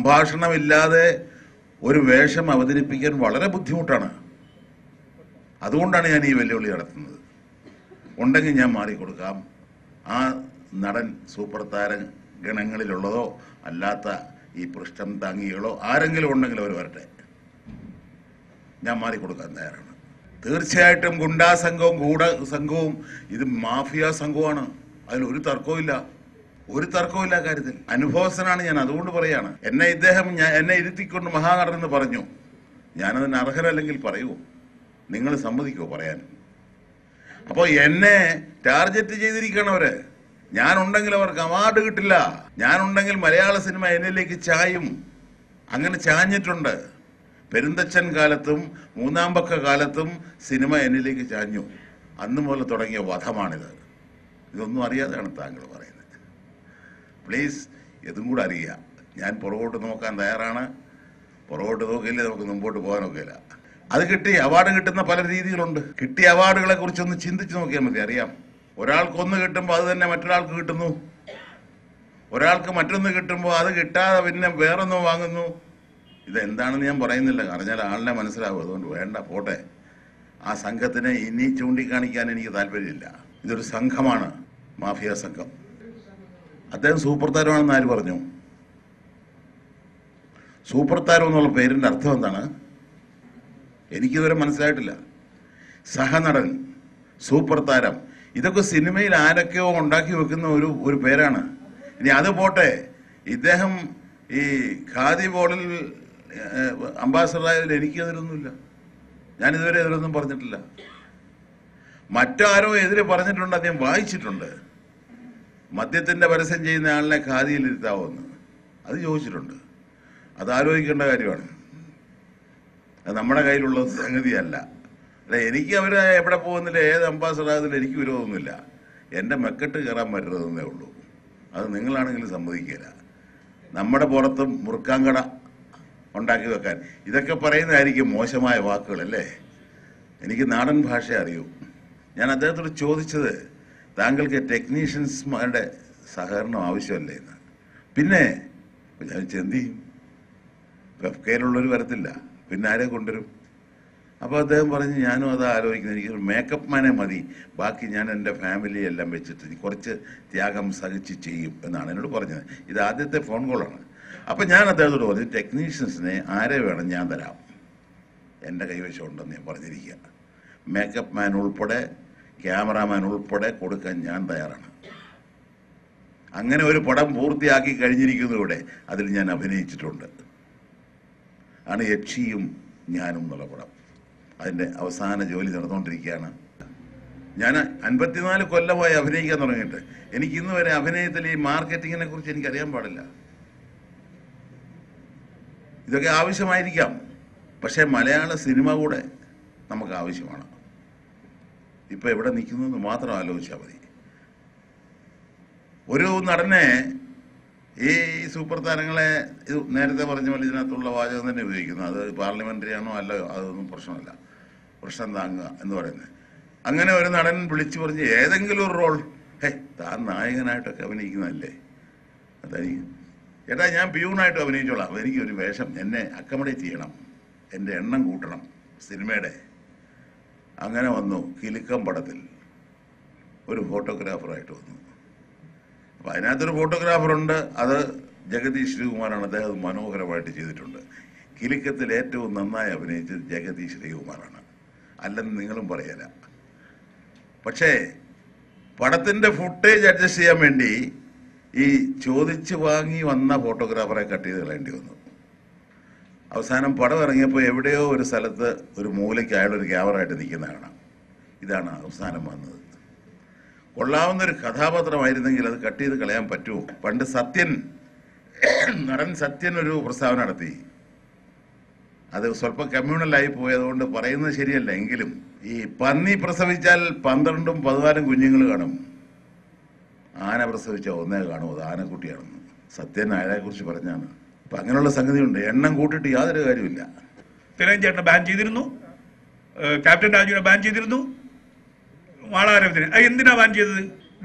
സംഭാഷണമില്ലാതെ ഒരു വേഷം അവതരിപ്പിക്കാൻ വളരെ ബുദ്ധിമുട്ടാണ് അതുകൊണ്ടാണ് ഞാൻ ഈ വെല്ലുവിളി നടത്തുന്നത് ഉണ്ടെങ്കിൽ ഞാൻ മാറിക്കൊടുക്കാം ആ നടൻ സൂപ്പർ താര ഗണങ്ങളിലുള്ളതോ അല്ലാത്ത ഈ പൃഷ്ഠം താങ്ങികളോ ആരെങ്കിലും ഉണ്ടെങ്കിൽ അവർ വരട്ടെ ഞാൻ മാറിക്കൊടുക്കാൻ തയ്യാറാണ് തീർച്ചയായിട്ടും ഗുണ്ടാ സംഘവും ഗൂഢ സംഘവും ഇത് മാഫിയ സംഘവുമാണ് അതിൽ ഒരു തർക്കവും ഇല്ല ഒരു തർക്കവും ഇല്ല കാര്യത്തിൽ അനുഭവസ്ഥനാണ് ഞാൻ അതുകൊണ്ട് പറയാണ് എന്നെ ഇദ്ദേഹം ഞാൻ എന്നെ ഇരുത്തിക്കൊണ്ട് മഹാനടൻ എന്ന് പറഞ്ഞു ഞാനതിന് അർഹരല്ലെങ്കിൽ പറയൂ നിങ്ങൾ സമ്മതിക്കുമോ പറയാൻ അപ്പോൾ എന്നെ ടാർഗറ്റ് ചെയ്തിരിക്കണം അവര് ഞാനുണ്ടെങ്കിൽ അവർക്ക് അവാർഡ് കിട്ടില്ല ഞാനുണ്ടെങ്കിൽ മലയാള സിനിമ എന്നിലേക്ക് ചായും അങ്ങനെ ചാഞ്ഞിട്ടുണ്ട് പെരുന്തച്ചൻ കാലത്തും മൂന്നാം പക്ക കാലത്തും സിനിമ എന്നിലേക്ക് ചാഞ്ഞു അന്ന് മുതൽ തുടങ്ങിയ വധമാണിത് ഇതൊന്നും അറിയാതെയാണ് താങ്കൾ പറയുന്നത് പ്ലീസ് ഇതും കൂടെ അറിയുക ഞാൻ പുറകോട്ട് നോക്കാൻ തയ്യാറാണ് പുറകോട്ട് നോക്കിയില്ലേ നമുക്ക് മുമ്പോട്ട് പോകാനൊക്കെയില്ല അത് കിട്ടി അവാർഡ് കിട്ടുന്ന പല രീതികളുണ്ട് കിട്ടിയ അവാർഡുകളെ കുറിച്ചൊന്ന് ചിന്തിച്ച് നോക്കിയാൽ മതി അറിയാം ഒരാൾക്ക് ഒന്ന് കിട്ടുമ്പോൾ അത് തന്നെ മറ്റൊരാൾക്ക് കിട്ടുന്നു ഒരാൾക്ക് മറ്റൊന്ന് കിട്ടുമ്പോൾ അത് കിട്ടാതെ പിന്നെ വേറൊന്നും വാങ്ങുന്നു ഇതെന്താണെന്ന് ഞാൻ പറയുന്നില്ല അറിഞ്ഞാൽ ആളിനെ മനസ്സിലാവും അതുകൊണ്ട് വേണ്ട പോട്ടെ ആ സംഘത്തിനെ ഇനി ചൂണ്ടിക്കാണിക്കാൻ എനിക്ക് താല്പര്യമില്ല ഇതൊരു സംഘമാണ് മാഫിയ സംഘം അദ്ദേഹം സൂപ്പർ താരമാണെന്ന് ആര് പറഞ്ഞു സൂപ്പർ താരം എന്നുള്ള പേരിന്റെ അർത്ഥം എന്താണ് എനിക്കിതുവരെ മനസ്സിലായിട്ടില്ല സഹനടൻ സൂപ്പർ താരം ഇതൊക്കെ സിനിമയിൽ ആരൊക്കെയോ ഉണ്ടാക്കി വെക്കുന്ന ഒരു ഒരു പേരാണ് ഇനി അത് പോട്ടെ ഇദ്ദേഹം ഈ ഖാദി ബോർഡിൽ അംബാസഡറായതിൽ എനിക്കതിലൊന്നുമില്ല ഞാനിതുവരെ ഇതിലൊന്നും പറഞ്ഞിട്ടില്ല മറ്റാരോ എതിരെ പറഞ്ഞിട്ടുണ്ട് അദ്ദേഹം വായിച്ചിട്ടുണ്ട് മദ്യത്തിന്റെ പരസ്യം ചെയ്യുന്ന ആളിനെ ഖാദിയിൽ ഇരുത്താവോന്ന് അത് ചോദിച്ചിട്ടുണ്ട് അത് ആലോചിക്കേണ്ട കാര്യമാണ് അത് നമ്മുടെ കയ്യിലുള്ള സംഗതിയല്ല അല്ല എനിക്ക് അവർ എവിടെ പോകുന്നില്ല ഏത് അംബാസഡർ ആയതിൽ എനിക്ക് വിരോധമൊന്നുമില്ല എൻ്റെ മെക്കെട്ട് കയറാൻ പറ്റരുതെന്നേ ഉള്ളൂ അത് നിങ്ങളാണെങ്കിലും സമ്മതിക്കില്ല നമ്മുടെ പുറത്തും മുറുക്കാങ്കട ഉണ്ടാക്കി വെക്കാൻ ഇതൊക്കെ പറയുന്നതായിരിക്കും മോശമായ വാക്കുകളല്ലേ എനിക്ക് നാടൻ ഭാഷ അറിയൂ ഞാൻ അദ്ദേഹത്തോട് ചോദിച്ചത് താങ്കൾക്ക് ടെക്നീഷ്യൻസ്മാരുടെ സഹകരണം ആവശ്യമല്ലേ എന്ന് പിന്നെ ഞാൻ എന്ത് ചെയ്യും കെയിലുള്ളവർ വരത്തില്ല പിന്നെ ആരെ കൊണ്ടുവരും അപ്പോൾ അദ്ദേഹം പറഞ്ഞ് ഞാനും അത് ആലോചിക്കുന്നത് എനിക്ക് മേക്കപ്പ് മാനെ മതി ബാക്കി ഞാൻ എൻ്റെ ഫാമിലി എല്ലാം വെച്ചിട്ട് ഇനി കുറച്ച് ത്യാഗം സഹിച്ച് ചെയ്യും എന്നാണ് എന്നോട് പറഞ്ഞത് ഇത് ആദ്യത്തെ ഫോൺ കോളാണ് അപ്പം ഞാൻ അദ്ദേഹത്തോട് പറഞ്ഞു ടെക്നീഷ്യൻസിനെ ആരെ വേണം ഞാൻ തരാം എൻ്റെ കൈവശം ഉണ്ടെന്ന് ഞാൻ പറഞ്ഞിരിക്കുക മേക്കപ്പ് മാൻ ഉൾപ്പെടെ ക്യാമറാമാൻ ഉൾപ്പെടെ കൊടുക്കാൻ ഞാൻ തയ്യാറാണ് അങ്ങനെ ഒരു പടം പൂർത്തിയാക്കി കഴിഞ്ഞിരിക്കുന്നു ഇവിടെ അതിൽ ഞാൻ അഭിനയിച്ചിട്ടുണ്ട് ആണ് യക്ഷിയും ഞാനും എന്നുള്ള പടം അതിൻ്റെ അവസാന ജോലി നടന്നുകൊണ്ടിരിക്കുകയാണ് ഞാൻ അൻപത്തിനാല് കൊല്ലമായി അഭിനയിക്കാൻ തുടങ്ങിയിട്ട് എനിക്ക് ഇന്ന് വരെ അഭിനയത്തിൽ ഈ മാർക്കറ്റിങ്ങിനെ കുറിച്ച് എനിക്ക് അറിയാൻ പാടില്ല ഇതൊക്കെ ആവശ്യമായിരിക്കാം പക്ഷേ മലയാള സിനിമ കൂടെ നമുക്ക് ആവശ്യമാണ് ഇപ്പൊ എവിടെ നിൽക്കുന്നു എന്ന് മാത്രം ആലോചിച്ചാൽ മതി ഒരു നടനെ ഈ സൂപ്പർ താരങ്ങളെ ഇത് നേരത്തെ പറഞ്ഞ പോലെ ഇതിനകത്തുള്ള വാചകം തന്നെ ഉപയോഗിക്കുന്നു അത് പാർലമെന്ററി ആണോ അല്ലയോ അതൊന്നും പ്രശ്നമല്ല പ്രശ്നം താങ്ങുക എന്ന് പറയുന്നത് അങ്ങനെ ഒരു നടൻ വിളിച്ചു പറഞ്ഞ് ഏതെങ്കിലും ഒരു റോൾ ഹേ താൻ നായകനായിട്ടൊക്കെ അഭിനയിക്കുന്നതല്ലേ അതായിരിക്കും ചേട്ടാ ഞാൻ പ്യൂണായിട്ട് അഭിനയിച്ചോളാം എനിക്കൊരു വേഷം എന്നെ അക്കമഡേറ്റ് ചെയ്യണം എൻ്റെ എണ്ണം കൂട്ടണം സിനിമയുടെ അങ്ങനെ വന്നു കിലുക്കം പടത്തിൽ ഒരു ഫോട്ടോഗ്രാഫറായിട്ട് വന്നു അപ്പൊ അതിനകത്തൊരു ഫോട്ടോഗ്രാഫറുണ്ട് അത് ജഗദീഷ് ശ്രീകുമാറാണ് അദ്ദേഹം അത് മനോഹരമായിട്ട് ചെയ്തിട്ടുണ്ട് കിലുക്കത്തിൽ ഏറ്റവും നന്നായി അഭിനയിച്ചത് ജഗദീഷ് ശ്രീകുമാറാണ് അല്ലെന്ന് നിങ്ങളും പറയല പക്ഷേ പടത്തിന്റെ ഫുട്ടേജ് അഡ്ജസ്റ്റ് ചെയ്യാൻ വേണ്ടി ഈ ചോദിച്ചു വാങ്ങി വന്ന ഫോട്ടോഗ്രാഫറെ കട്ട് ചെയ്ത് കളയേണ്ടി വന്നു അവസാനം പടം ഇറങ്ങിയപ്പോൾ എവിടെയോ ഒരു സ്ഥലത്ത് ഒരു മൂലയ്ക്ക് അയാളൊരു ക്യാമറ ആയിട്ട് നിൽക്കുന്ന കാണാം ഇതാണ് അവസാനം വന്നത് കൊള്ളാവുന്ന ഒരു കഥാപാത്രമായിരുന്നെങ്കിൽ അത് കട്ട് ചെയ്ത് കളയാൻ പറ്റുമോ പണ്ട് സത്യൻ നടൻ സത്യൻ ഒരു പ്രസ്താവന നടത്തി അത് സ്വല്പം കമ്മ്യൂണലായി പോയതുകൊണ്ട് പറയുന്നത് ശരിയല്ല എങ്കിലും ഈ പന്നി പ്രസവിച്ചാൽ പന്ത്രണ്ടും പതിനാലും കുഞ്ഞുങ്ങൾ കാണും ആന പ്രസവിച്ച ഒന്നേ കാണും അത് ആനക്കുട്ടിയാണെന്ന് സത്യൻ അയാളെ കുറിച്ച് പറഞ്ഞാണ് അപ്പൊ അങ്ങനെയുള്ള സംഗതിയുണ്ട് എണ്ണം കൂട്ടിയിട്ട് യാതൊരു കാര്യമില്ല തിലകൻ ചേട്ടനെ ബാൻ ചെയ്തിരുന്നു ഏഹ് ക്യാപ്റ്റൻ രാജുവിനെ ബാൻ ചെയ്തിരുന്നു മാളാരവത്തിനെ അത് എന്തിനാ ബാൻ ചെയ്തത്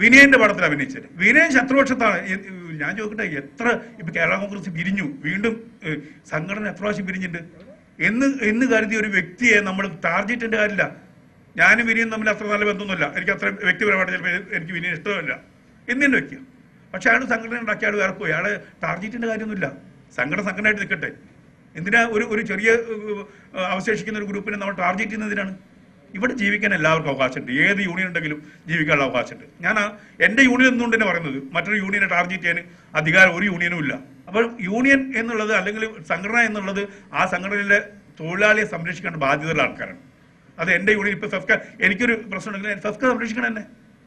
വിനയന്റെ പടത്തിൽ അഭിനയിച്ചത് വിനയൻ ശത്രുപക്ഷത്താണ് എ- ഞാൻ ചോദിക്കട്ടെ എത്ര ഇപ്പൊ കേരള കോൺഗ്രസ് പിരിഞ്ഞു വീണ്ടും ഏഹ്, സംഘടന എത്ര പ്രാവശ്യം പിരിഞ്ഞിട്ടുണ്ട് എന്ന് എന്ന് കരുതിയ ഒരു വ്യക്തിയെ നമ്മൾ ടാർഗറ്റ് ചെയ്യേണ്ട കാര്യമില്ല ഞാനും വിനയും തമ്മിൽ അത്ര നല്ല ബന്ധമൊന്നുമില്ല എനിക്ക് അത്ര വ്യക്തിപരമായിട്ട് ചിലപ്പോൾ എനിക്ക് വിനയം ഇഷ്ടമല്ല എന്നെ വ്യക്തിയാണ് പക്ഷെ അയാൾ സംഘടന ഉണ്ടാക്കി അയാൾ വേറെ പോയി അയാളെ ടാർഗറ്റിന്റെ കാര്യമൊന്നുമില്ല സംഘടന സംഘടനയായിട്ട് നിൽക്കട്ടെ എന്തിനാ ഒരു ഒരു ചെറിയ ഏഹ്, ഏഹ്, അവശേഷിക്കുന്ന ഒരു ഗ്രൂപ്പിനെ നമ്മൾ ടാർഗറ്റ് ചെയ്യുന്നതിനാണ് ഇവിടെ ജീവിക്കാൻ എല്ലാവർക്കും അവകാശമുണ്ട് ഏത് യൂണിയൻ ഉണ്ടെങ്കിലും ജീവിക്കാനുള്ള അവകാശമുണ്ട് ഞാൻ ആ- എന്റെ യൂണിയൻ എന്നുകൊണ്ട് തന്നെ പറയുന്നത് മറ്റൊരു യൂണിയനെ ടാർഗറ്റ് ചെയ്യാൻ അധികാരം ഒരു യൂണിയനും ഇല്ല അപ്പോൾ യൂണിയൻ എന്നുള്ളത് അല്ലെങ്കിൽ സംഘടന എന്നുള്ളത് ആ സംഘടനയിലെ തൊഴിലാളിയെ സംരക്ഷിക്കേണ്ട ബാധ്യതയുള്ള ആൾക്കാരാണ് അത് എന്റെ യൂണിയൻ ഇപ്പൊ ഫെഫ്ക എനിക്കൊരു പ്രശ്നം ഉണ്ടെങ്കിൽ ഫെഫ്ക സംരക്ഷിക്കണം എന്നെ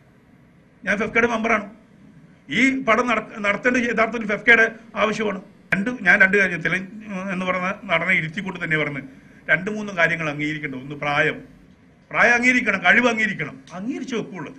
ഞാൻ ഫെഫ്കയുടെ മെമ്പറാണ് ഈ പടം നട- നടത്തേണ്ടത് യഥാർത്ഥത്തിൽ ഫെഫ്കയുടെ ആവശ്യമാണ് രണ്ട് ഞാൻ രണ്ട് കാര്യം തില എന്ന് പറഞ്ഞ നടനെ ഇരുത്തിക്കൊണ്ട് തന്നെ പറഞ്ഞ് രണ്ട് മൂന്ന് കാര്യങ്ങൾ അംഗീകരിക്കേണ്ടത് ഒന്ന് പ്രായം പ്രായം അംഗീകരിക്കണം കഴിവ് അംഗീകരിക്കണം അംഗീകരിച്ച് വെക്കുള്ളത്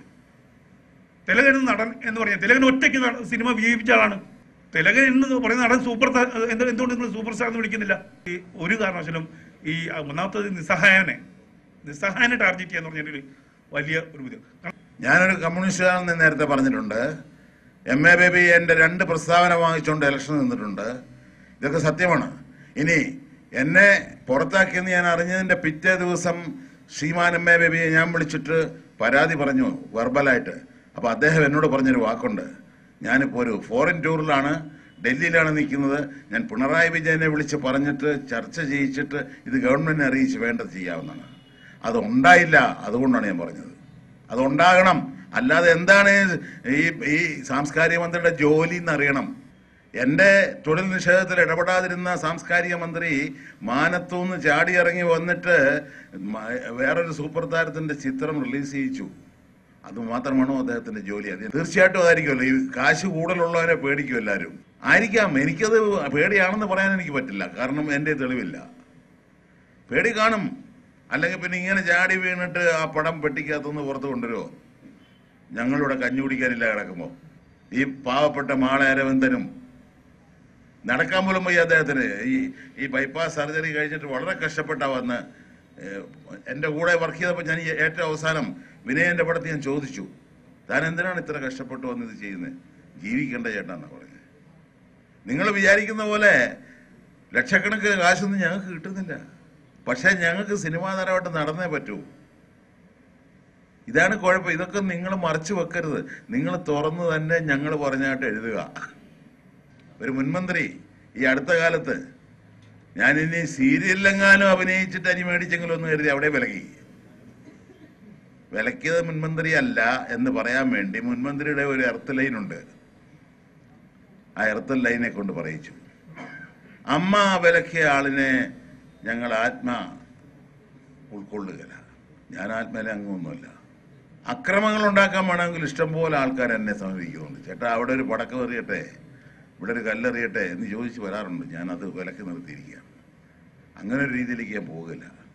തിലകൻ എന്ന നടൻ എന്ന് പറഞ്ഞാൽ തിലകൻ ഒറ്റയ്ക്ക് നട- സിനിമ വിജയിപ്പിച്ച ആളാണ് തിലകൻ എന്ന് പറയുന്ന നടൻ സൂപ്പർ സ്റ്റാർ എന്ത് എന്തുകൊണ്ട് നിങ്ങൾ സൂപ്പർ സ്റ്റാർ എന്ന് വിളിക്കുന്നില്ല ഈ ഒരു കാരണവശാലും ഈ ഒന്നാമത്തത് നിസ്സഹായനെ നിസ്സഹായനെ ടാർഗറ്റ് ചെയ്യാന്ന് പറഞ്ഞാൽ വലിയ ഒരു ബുദ്ധിമുട്ട് ഞാനൊരു കമ്മ്യൂണിസ്റ്റുകാരെന്ന് നേരത്തെ പറഞ്ഞിട്ടുണ്ട് എം എ ബേബി എൻ്റെ രണ്ട് പ്രസ്താവന വാങ്ങിച്ചുകൊണ്ട് ഇലക്ഷൻ നിന്നിട്ടുണ്ട് ഇതൊക്കെ സത്യമാണ് ഇനി എന്നെ പുറത്താക്കിയെന്ന് ഞാൻ അറിഞ്ഞതിൻ്റെ പിറ്റേ ദിവസം ശ്രീമാൻ എം എ ബേബിയെ ഞാൻ വിളിച്ചിട്ട് പരാതി പറഞ്ഞു വെർബലായിട്ട് അപ്പോൾ അദ്ദേഹം എന്നോട് പറഞ്ഞൊരു വാക്കുണ്ട് ഞാനിപ്പോൾ ഒരു ഫോറിൻ ടൂറിലാണ് ഡൽഹിയിലാണ് നിൽക്കുന്നത് ഞാൻ പിണറായി വിജയനെ വിളിച്ച് പറഞ്ഞിട്ട് ചർച്ച ചെയ്യിച്ചിട്ട് ഇത് ഗവൺമെന്റിനെ അറിയിച്ച് വേണ്ടത് ചെയ്യാവുന്നതാണ് അത് ഉണ്ടായില്ല അതുകൊണ്ടാണ് ഞാൻ പറഞ്ഞത് അതുണ്ടാകണം അല്ലാതെ എന്താണ് ഈ ഈ സാംസ്കാരിക മന്ത്രിയുടെ ജോലി എന്നറിയണം എൻ്റെ തൊഴിൽ നിഷേധത്തിൽ ഇടപെടാതിരുന്ന സാംസ്കാരിക മന്ത്രി മാനത്തുനിന്ന് ചാടിയിറങ്ങി വന്നിട്ട് മ- വേറൊരു സൂപ്പർ താരത്തിന്റെ ചിത്രം റിലീസ് ചെയ്യിച്ചു അത് മാത്രമാണോ അദ്ദേഹത്തിന്റെ ജോലി അത് തീർച്ചയായിട്ടും അതായിരിക്കുമല്ലോ ഈ കാശ് കൂടുതലുള്ളവരെ പേടിക്കും എല്ലാവരും ആയിരിക്കാം എനിക്കത് പേടിയാണെന്ന് പറയാൻ എനിക്ക് പറ്റില്ല കാരണം എൻ്റെ തെളിവില്ല പേടി കാണും അല്ലെങ്കിൽ പിന്നെ ഇങ്ങനെ ചാടി വീണിട്ട് ആ പടം പെട്ടിക്കകത്തുനിന്ന് പുറത്ത് കൊണ്ടുവരുമോ ഞങ്ങളിവിടെ കഞ്ഞി കുടിക്കാനില്ല കിടക്കുമ്പോൾ ഈ പാവപ്പെട്ട മാള അരവിന്ദനും നടക്കാൻ പോലും പോയി അദ്ദേഹത്തിന് ഈ ഈ ബൈപ്പാസ് സർജറി കഴിച്ചിട്ട് വളരെ കഷ്ടപ്പെട്ടാ വന്ന് ഏഹ്, എൻ്റെ കൂടെ വർക്ക് ചെയ്തപ്പോൾ ഞാൻ ഈ ഏറ്റവും അവസാനം വിനയന്റെ പടത്തിൽ ഞാൻ ചോദിച്ചു താൻ എന്തിനാണ് ഇത്ര കഷ്ടപ്പെട്ട് വന്ന് ഇത് ചെയ്യുന്നത് ജീവിക്കേണ്ട ചേട്ടാന്നാ പറഞ്ഞത് നിങ്ങൾ വിചാരിക്കുന്ന പോലെ ലക്ഷക്കണക്കിന് കാശൊന്നും ഞങ്ങൾക്ക് കിട്ടുന്നില്ല പക്ഷേ ഞങ്ങൾക്ക് സിനിമാ താരമായിട്ട് നടന്നേ പറ്റൂ ഇതാണ് കുഴപ്പം ഇതൊക്കെ നിങ്ങൾ മറച്ചു വെക്കരുത് നിങ്ങൾ തുറന്ന് തന്നെ ഞങ്ങൾ പറഞ്ഞായിട്ട് എഴുതുക ഒരു മുൻമന്ത്രി ഈ അടുത്ത കാലത്ത് ഞാനിനി സീരിയലിലെങ്ങാനും അഭിനയിച്ചിട്ട് അരി മേടിച്ചെങ്കിലും ഒന്ന് കരുതി അവിടെ വിലക്കി വിലക്കിയത് മുൻമന്ത്രി അല്ല എന്ന് പറയാൻ വേണ്ടി മുൻമന്ത്രിയുടെ ഒരു എർത്ത് ലൈൻ ഉണ്ട് ആ എർത്ത് ലൈനെ കൊണ്ട് പറയിച്ചു അമ്മ വിലക്കിയ ആളിനെ ഞങ്ങൾ ആത്മാ ഉൾക്കൊള്ളുകയില്ല ഞാൻ ആത്മയിലെ അങ്ങൊന്നുമല്ല അക്രമങ്ങൾ ഉണ്ടാക്കാൻ വേണമെങ്കിൽ ഇഷ്ടംപോലെ ആൾക്കാർ എന്നെ സമീപിക്കുന്നുണ്ട് ചേട്ടാ അവിടെ ഒരു പടക്കം എറിയട്ടെ ഇവിടെ ഒരു കല്ലെറിയട്ടെ എന്ന് ചോദിച്ച് വരാറുണ്ട് ഞാൻ അത് വിലക്ക് നിർത്തിയിരിക്കുകയാണ് അങ്ങനെ ഒരു രീതിയിലേക്ക് ഞാൻ പോകില്ല